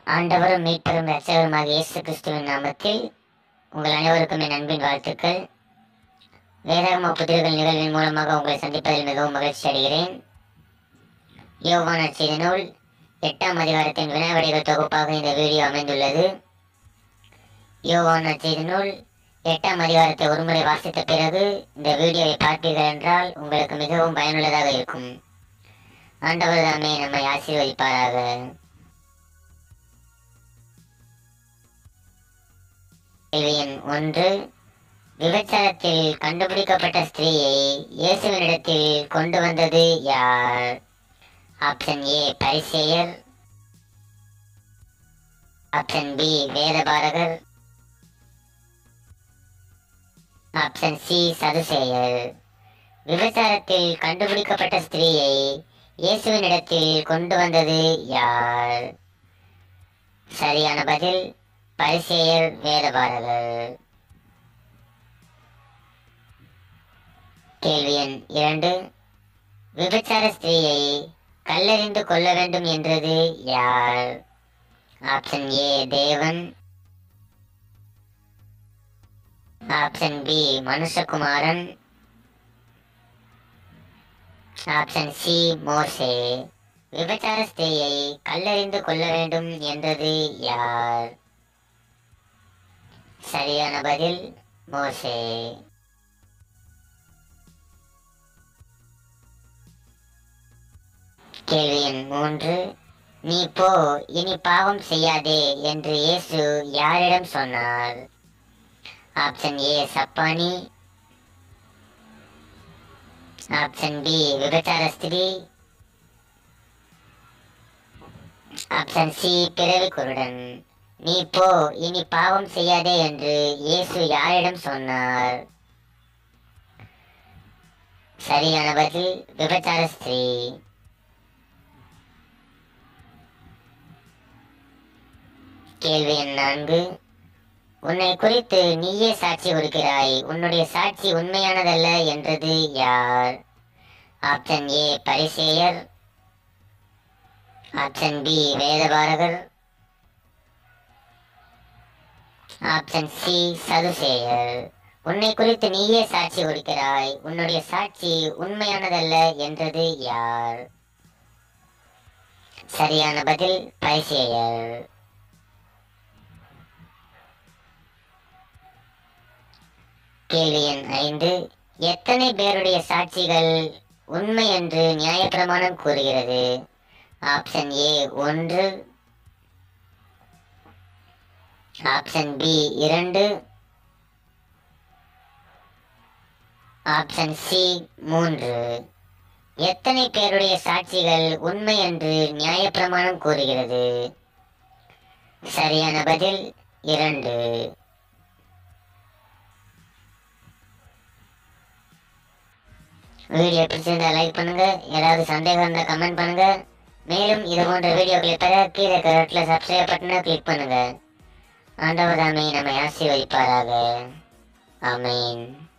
ஆண்டவரும் மீட்பரும் இரட்சகருமாக இயேசு கிறிஸ்துவின் நாமத்தில் உங்கள் அனைவருக்கும் என் அன்பின் வாழ்த்துக்கள் வேதாகம புதிர்கள் நிகழ்வின் மூலமாக உங்களை சந்திப்பதில் மிகவும் மகிழ்ச்சி அடைகிறேன் யோவான செய்தி நூல் எட்டாம் அதிகாரத்தின் வினாவிடைகள் தொகுப்பாக இந்த வீடியோ அமைந்துள்ளது யோவான செய்தி நூல் எட்டாம் அதிகாரத்தை ஒருமுறை வாசித்த பிறகு இந்த வீடியோவை பார்ப்பீர்கள் என்றால் உங்களுக்கு மிகவும் பயனுள்ளதாக இருக்கும் ஆண்டவர் தாமே நம்மை ஆசீர்வதிப்பாராக கேள்வி எண் ஒன்று விபச்சாரத்தில் கண்டுபிடிக்கப்பட்ட ஸ்திரீயை இயேசுவினிடத்தில் கொண்டு வந்தது யார் ஆப்ஷன் ஏ பரிசேயர் ஆப்ஷன் பி வேதபாரகர் ஆப்ஷன் சி சதுசேயர் விபச்சாரத்தில் கண்டுபிடிக்கப்பட்ட ஸ்திரீயை இயேசுவினிடத்தில் கொண்டு வந்தது யார் சரியான பதில் பரிசேயர் வேதபாரகர் கேள்வி எண் இரண்டு விபச்சார ஸ்திரீயை கல்லறிந்து கொள்ள வேண்டும் என்றது யார் ஆப்ஷன் ஏ தேவன் ஆப்ஷன் பி மனுஷகுமாரன் ஆப்ஷன் சி மோசே விபச்சார ஸ்திரீயை கல்லறிந்து கொள்ள வேண்டும் என்றது யார் சரியான பதில் மோசே கேள்வி எண் மூன்று நீ போ இனி பாவம் செய்யாதே என்று இயேசு யாரிடம் சொன்னார் ஆப்ஷன் ஏ சப்பானி ஆப்ஷன் பி விபச்சார ஸ்திரீ ஆப்ஷன் சி பிறவி குருடன் நீ போ இனி பாவம் செய்யாதே என்று இயேசு யாரிடம் சொன்னார் சரியான பதில் விபச்சார ஸ்திரீ கேள்வி எண் நான்கு உன்னை குறித்து நீயே சாட்சி கொடுக்கிறாய் உன்னுடைய சாட்சி உண்மையானதல்ல என்றது யார் ஆப்ஷன் ஏ பரிசேயர் ஆப்ஷன் பி வேதபாரகர் ஆப்ஷன் சி சதுசேயர் உன்னை குறித்து நீயே சாட்சி கொடுக்கிறாய் உன்னுடைய சாட்சி உண்மையானதல்ல என்றது யார் சரியான பதில் பரிசேயர் கேள்வி எண் ஐந்து எத்தனை பேருடைய சாட்சிகள் உண்மை என்று நியாயப்பிரமாணம் கூறுகிறது ஆப்ஷன் ஏ ஒன்று ஆப்ஷன் பி இரண்டு ஆப்ஷன் சி மூன்று எத்தனை பேருடைய சாட்சிகள் உண்மை என்று நியாயப்பிரமாணம் கூறுகிறது சரியான பதில் இரண்டு வீடியோ பிடிச்சிருந்தா லைக் பண்ணுங்க ஏதாவது சந்தேகம் இருந்தால் கமெண்ட் பண்ணுங்க மேலும் இது போன்ற வீடியோக்களை பெற கீழே கரெக்டில் சப்ஸ்கிரைப் பட்டனை கிளிக் பண்ணுங்க ஆண்டவர் தாமே நம்மை ஆசீர்வதிப்பாராக ஆமென்